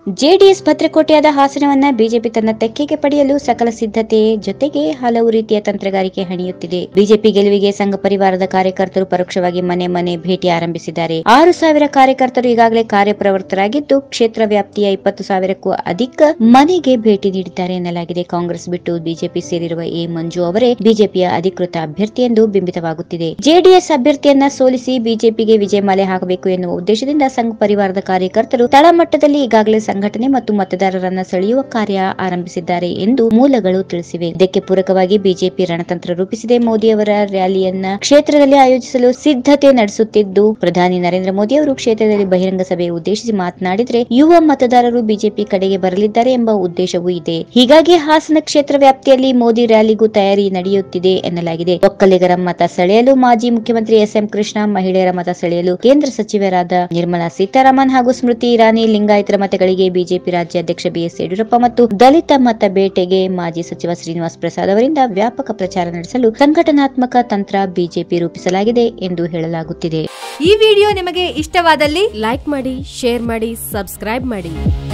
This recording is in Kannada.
ಜೆಡಿಎಸ್ ಭದ್ರಕೋಟೆಯಾದ ಹಾಸನವನ್ನ ಬಿಜೆಪಿ ತನ್ನ ತೆಕ್ಕೆಗೆ ಪಡೆಯಲು ಸಕಲ ಸಿದ್ಧತೆ ಜೊತೆಗೆ ಹಲವು ರೀತಿಯ ತಂತ್ರಗಾರಿಕೆ ಹಣಿಯುತ್ತಿದೆ ಬಿಜೆಪಿ ಗೆಲುವಿಗೆ ಸಂಘ ಪರಿವಾರದ ಕಾರ್ಯಕರ್ತರು ಪರೋಕ್ಷವಾಗಿ ಮನೆ ಮನೆ ಭೇಟಿ ಆರಂಭಿಸಿದ್ದಾರೆ ಆರು ಸಾವಿರ ಕಾರ್ಯಕರ್ತರು ಈಗಾಗಲೇ ಕಾರ್ಯಪ್ರವೃತ್ತರಾಗಿದ್ದು ಕ್ಷೇತ್ರ ವ್ಯಾಪ್ತಿಯ ಇಪ್ಪತ್ತು ಸಾವಿರಕ್ಕೂ ಅಧಿಕ ಮನೆಗೆ ಭೇಟಿ ನೀಡಿದ್ದಾರೆ ಎನ್ನಲಾಗಿದೆ ಕಾಂಗ್ರೆಸ್ ಬಿಟ್ಟು ಬಿಜೆಪಿ ಸೇರಿರುವ ಎ ಮಂಜು ಅವರೇ ಬಿಜೆಪಿಯ ಅಧಿಕೃತ ಅಭ್ಯರ್ಥಿ ಎಂದು ಬಿಂಬಿತವಾಗುತ್ತಿದೆ ಜೆಡಿಎಸ್ ಅಭ್ಯರ್ಥಿಯನ್ನ ಸೋಲಿಸಿ ಬಿಜೆಪಿಗೆ ವಿಜಯಮಾಲೆ ಹಾಕಬೇಕು ಎನ್ನುವ ಉದ್ದೇಶದಿಂದ ಸಂಘ ಪರಿವಾರದ ಕಾರ್ಯಕರ್ತರು ತಳಮಟ್ಟದಲ್ಲಿ ಈಗಾಗಲೇ ಸಂಘಟನೆ ಮತ್ತು ಮತದಾರರನ್ನ ಸೆಳೆಯುವ ಕಾರ್ಯ ಆರಂಭಿಸಿದ್ದಾರೆ ಎಂದು ಮೂಲಗಳು ತಿಳಿಸಿವೆ ಇದಕ್ಕೆ ಪೂರಕವಾಗಿ ಬಿಜೆಪಿ ರಣತಂತ್ರ ರೂಪಿಸಿದೆ ಮೋದಿ ಅವರ ರ್ಯಾಲಿಯನ್ನ ಕ್ಷೇತ್ರದಲ್ಲಿ ಆಯೋಜಿಸಲು ಸಿದ್ಧತೆ ನಡೆಸುತ್ತಿದ್ದು ಪ್ರಧಾನಿ ನರೇಂದ್ರ ಮೋದಿ ಅವರು ಕ್ಷೇತ್ರದಲ್ಲಿ ಬಹಿರಂಗ ಸಭೆ ಉದ್ದೇಶಿಸಿ ಮಾತನಾಡಿದ್ರೆ ಯುವ ಮತದಾರರು ಬಿಜೆಪಿ ಕಡೆಗೆ ಬರಲಿದ್ದಾರೆ ಎಂಬ ಉದ್ದೇಶವೂ ಇದೆ ಹೀಗಾಗಿ ಹಾಸನ ಕ್ಷೇತ್ರ ವ್ಯಾಪ್ತಿಯಲ್ಲಿ ಮೋದಿ ರ್ಯಾಲಿಗೂ ತಯಾರಿ ನಡೆಯುತ್ತಿದೆ ಎನ್ನಲಾಗಿದೆ ಒಕ್ಕಲಿಗರ ಮತ ಸೆಳೆಯಲು ಮಾಜಿ ಮುಖ್ಯಮಂತ್ರಿ ಎಸ್ ಎಂ ಕೃಷ್ಣ ಮಹಿಳೆಯರ ಮತ ಸೆಳೆಯಲು ಕೇಂದ್ರ ಸಚಿವರಾದ ನಿರ್ಮಲಾ ಸೀತಾರಾಮನ್ ಹಾಗೂ ಸ್ಮೃತಿ ಇರಾನಿ ಲಿಂಗಾಯತರ ಮತಗಳಿಗೆ ಬಿಜೆಪಿ ರಾಜ್ಯಾಧ್ಯಕ್ಷ ಬಿಎಸ್ ಯಡಿಯೂರಪ್ಪ ಮತ್ತು ದಲಿತ ಮತ ಬೇಟೆಗೆ ಮಾಜಿ ಸಚಿವ ಶ್ರೀನಿವಾಸ್ ಪ್ರಸಾದ್ ಅವರಿಂದ ವ್ಯಾಪಕ ಪ್ರಚಾರ ನಡೆಸಲು ಸಂಘಟನಾತ್ಮಕ ತಂತ್ರ ಬಿಜೆಪಿ ರೂಪಿಸಲಾಗಿದೆ ಎಂದು ಹೇಳಲಾಗುತ್ತಿದೆ ಈ ವಿಡಿಯೋ ನಿಮಗೆ ಇಷ್ಟವಾದಲ್ಲಿ ಲೈಕ್ ಮಾಡಿ ಶೇರ್ ಮಾಡಿ ಸಬ್ಸ್ಕ್ರೈಬ್ ಮಾಡಿ